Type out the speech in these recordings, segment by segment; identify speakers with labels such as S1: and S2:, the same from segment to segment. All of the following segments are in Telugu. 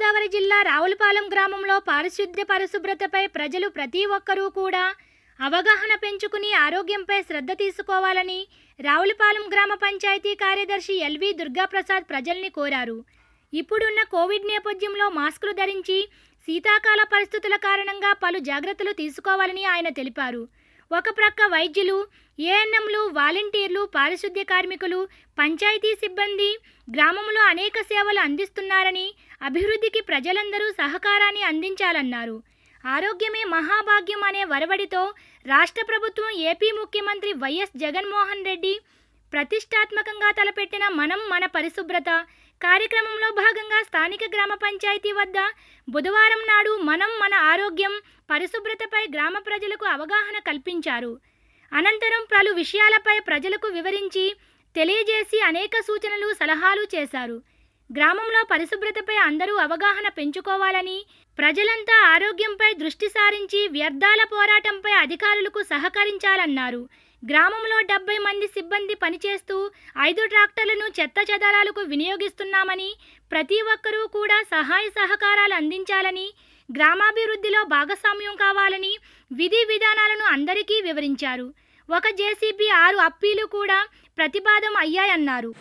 S1: గోదావరి జిల్లా రావులపాలెం గ్రామంలో పారిశుద్ధ్య పరిశుభ్రతపై ప్రజలు ప్రతి ఒక్కరూ కూడా అవగాహన పెంచుకుని ఆరోగ్యంపై శ్రద్ధ తీసుకోవాలని రావులపాలెం గ్రామ పంచాయతీ కార్యదర్శి ఎల్వి దుర్గాప్రసాద్ ప్రజల్ని కోరారు ఇప్పుడున్న కోవిడ్ నేపథ్యంలో మాస్కులు ధరించి శీతాకాల పరిస్థితుల కారణంగా పలు జాగ్రత్తలు తీసుకోవాలని ఆయన తెలిపారు ఒక ప్రక్క వైద్యులు ఏఎన్ఎంలు వాలంటీర్లు పారిశుద్ధ్య కార్మికులు పంచాయతీ సిబ్బంది గ్రామంలో అనేక సేవలు అందిస్తున్నారని అభివృద్ధికి ప్రజలందరూ సహకారాన్ని అందించాలన్నారు ఆరోగ్యమే మహాభాగ్యం అనే వరవడితో రాష్ట్ర ప్రభుత్వం ఏపీ ముఖ్యమంత్రి వైఎస్ జగన్మోహన్ రెడ్డి ప్రతిష్టాత్మకంగా తలపెట్టిన మనం మన పరిశుభ్రత కార్యక్రమంలో భాగంగా స్థానిక గ్రామ పంచాయతీ వద్ద బుధవారం నాడు మనం మన ఆరోగ్యం పరిశుభ్రతపై గ్రామ ప్రజలకు అవగాహన కల్పించారు అనంతరం పలు విషయాలపై ప్రజలకు వివరించి తెలియజేసి అనేక సూచనలు సలహాలు చేశారు గ్రామంలో పరిశుభ్రతపై అందరూ అవగాహన పెంచుకోవాలని ప్రజలంతా ఆరోగ్యంపై దృష్టి సారించి వ్యర్థాల పోరాటంపై అధికారులకు సహకరించాలన్నారు గ్రామంలో డెబ్బై మంది సిబ్బంది పనిచేస్తూ ఐదు ట్రాక్టర్లను చెత్త చెదారాలకు వినియోగిస్తున్నామని ప్రతి ఒక్కరూ కూడా సహాయ సహకారాలు అందించాలని గ్రామాభివృద్ధిలో భాగస్వామ్యం కావాలని విధి విధానాలను అందరికీ వివరించారు ఒక జేసీబీ ఆరు అప్పీలు కూడా ప్రతిపాదం అయ్యాయన్నారు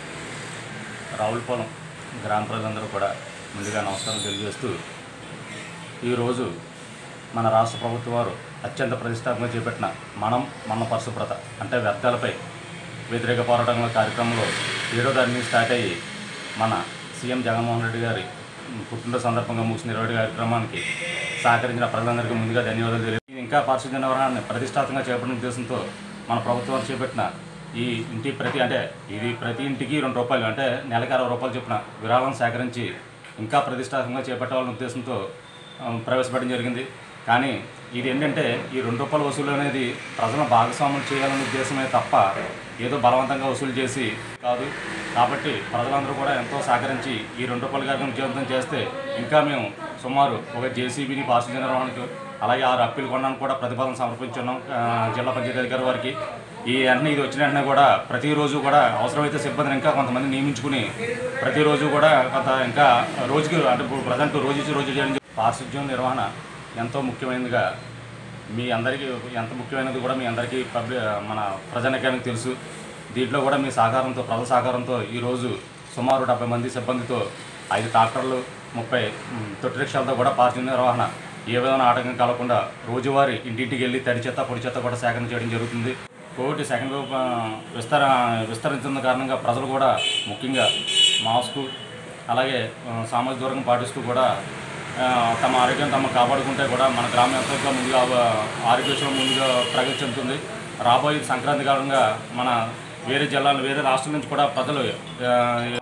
S2: రావులపాలెం గ్రామ ప్రజలందరూ కూడా ముందుగా నమస్కారం తెలియజేస్తూ ఈరోజు మన రాష్ట్ర ప్రభుత్వం వారు అత్యంత ప్రతిష్టాత్మకంగా చేపట్టిన మనం మన పరిశుభ్రత అంటే వ్యర్థాలపై వ్యతిరేక పోరాటంలో కార్యక్రమంలో ఏడో తారీఖు స్టార్ట్ అయ్యి మన సీఎం జగన్మోహన్ రెడ్డి గారి పుట్టినరోజు సందర్భంగా ముగిసిన ఇరవై కార్యక్రమానికి సహకరించిన ప్రజలందరికీ ముందుగా ధన్యవాదాలు తెలియదు ఇంకా పారిశుద్ధ్య నిర్వహణని ప్రతిష్టాత్మకంగా చేపట్టిన ఉద్దేశంతో మన ప్రభుత్వం వారు చేపట్టిన ఈ ఇంటి ప్రతి అంటే ఇది ప్రతి ఇంటికి రెండు రూపాయలు అంటే నెలకి అరవై రూపాయలు చొప్పున విరాళం సేకరించి ఇంకా ప్రతిష్టాత్మకంగా చేపట్టాలనే ఉద్దేశంతో ఆ, ప్రవేశపెట్టడం జరిగింది కానీ ఇది ఏంటంటే ఈ రెండు రూపాయల వసూలు అనేది ప్రజలను భాగస్వాములు చేయాలనే ఉద్దేశమే తప్ప ఏదో బలవంతంగా వసూలు చేసి కాదు కాబట్టి ప్రజలందరూ కూడా ఎంతో సహకరించి ఈ రెండు రూపాయల కార్యక్రమం జీవితం చేస్తే ఇంకా మేము సుమారు ఒక జేసీబీని పారిశుద్ధ్య నిర్వహణకు అలాగే ఆరు అప్పీలు కొనడానికి కూడా ప్రతిపాదన సమర్పించున్నాం ఆ, జిల్లా పంచాయతీ అధికారి వారికి ఈ అన్ని ఇది వచ్చిన వెంటనే కూడా ప్రతిరోజు కూడా అవసరమైతే సిబ్బందిని ఇంకా కొంతమంది నియమించుకుని ప్రతిరోజు కూడా కొంత ఇంకా రోజుకి అంటే ఇప్పుడు ప్రజెంట్ రోజు ఇచ్చి రోజు చేయడం జరుగుతుంది. పారిశుద్ధ్యం నిర్వహణ ఎంతో ముఖ్యమైనదిగా మీ అందరికీ ఎంత ముఖ్యమైనది కూడా మీ అందరికీ పబ్లి మన ప్రజానికానికి తెలుసు దీంట్లో కూడా మీ సహకారంతో ప్రజల సహకారంతో ఈరోజు సుమారు డెబ్బై మంది సిబ్బందితో ఐదు ట్రాక్టర్లు ముప్పై మ్, తొట్టి రిక్షాలతో కూడా పారిశుద్ధ్య నిర్వహణ ఏ విధమైన ఆటంకం కలగకుండా రోజువారీ ఇంటింటికి వెళ్ళి తడి చెత్త పొడి చెత్త కూడా సేకరణ చేయడం జరుగుతుంది కోవిడ్ సెకండ్ వేవ్ ఆ, విస్తర విస్తరించిన కారణంగా ప్రజలు కూడా ముఖ్యంగా మాస్కు అలాగే ఆ, సామాజిక దూరం పాటిస్తూ కూడా ఆ, తమ ఆరోగ్యం తమ కాపాడుకుంటే కూడా మన గ్రామం ఎంతో ముందుగా ఆ, ఆరోగ్య విషయంలో ముందుగా ప్రగతి చెందుతుంది రాబోయే సంక్రాంతి కారణంగా మన వేరే జిల్లాలు వేరే రాష్ట్రాల నుంచి కూడా ప్రజలు ఆ,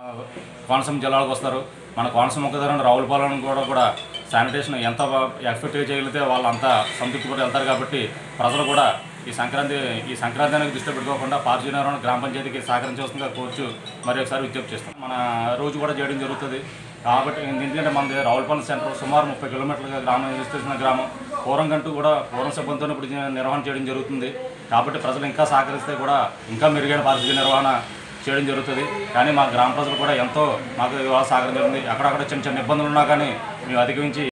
S2: కోనసీమ జిల్లాలకు వస్తారు మన కోనసీమ ఒక్కదాని రావులపాలెం కూడా కూడా శానిటేషన్ ఎంత ఎఫెక్ట్గా చేయగలిగితే వాళ్ళు అంత సంతృప్తి కూడా వెళ్తారు కాబట్టి ప్రజలు కూడా ఈ సంక్రాంతి ఈ సంక్రాంతి అనేది దృష్టిలో పెట్టుకోకుండా పార్టీ నిర్వహణ గ్రామ పంచాయతీకి సహకరించవలసిందిగా కోర్చు మరి ఒకసారి విజ్ఞప్తి చేస్తాం మన రోజు కూడా చేయడం జరుగుతుంది కాబట్టి ఎందుకంటే మనది రావులపాలెం సెంటర్ సుమారు ముప్పై కిలోమీటర్లుగా గ్రామం విస్తరించిన గ్రామం పూర్వం కంటూ కూడా పూర్వం సిబ్బందితో ఇప్పుడు నిర్వహణ చేయడం జరుగుతుంది కాబట్టి ప్రజలు ఇంకా సహకరిస్తే కూడా ఇంకా మెరుగైన పారిశుద్ధ్య నిర్వహణ చేయడం జరుగుతుంది కానీ మా గ్రామ ప్రజలు కూడా ఎంతో మాకు ఇవాళ సహకరించింది అక్కడక్కడ చిన్న చిన్న ఇబ్బందులు ఉన్నా కానీ మేము అధిగమించి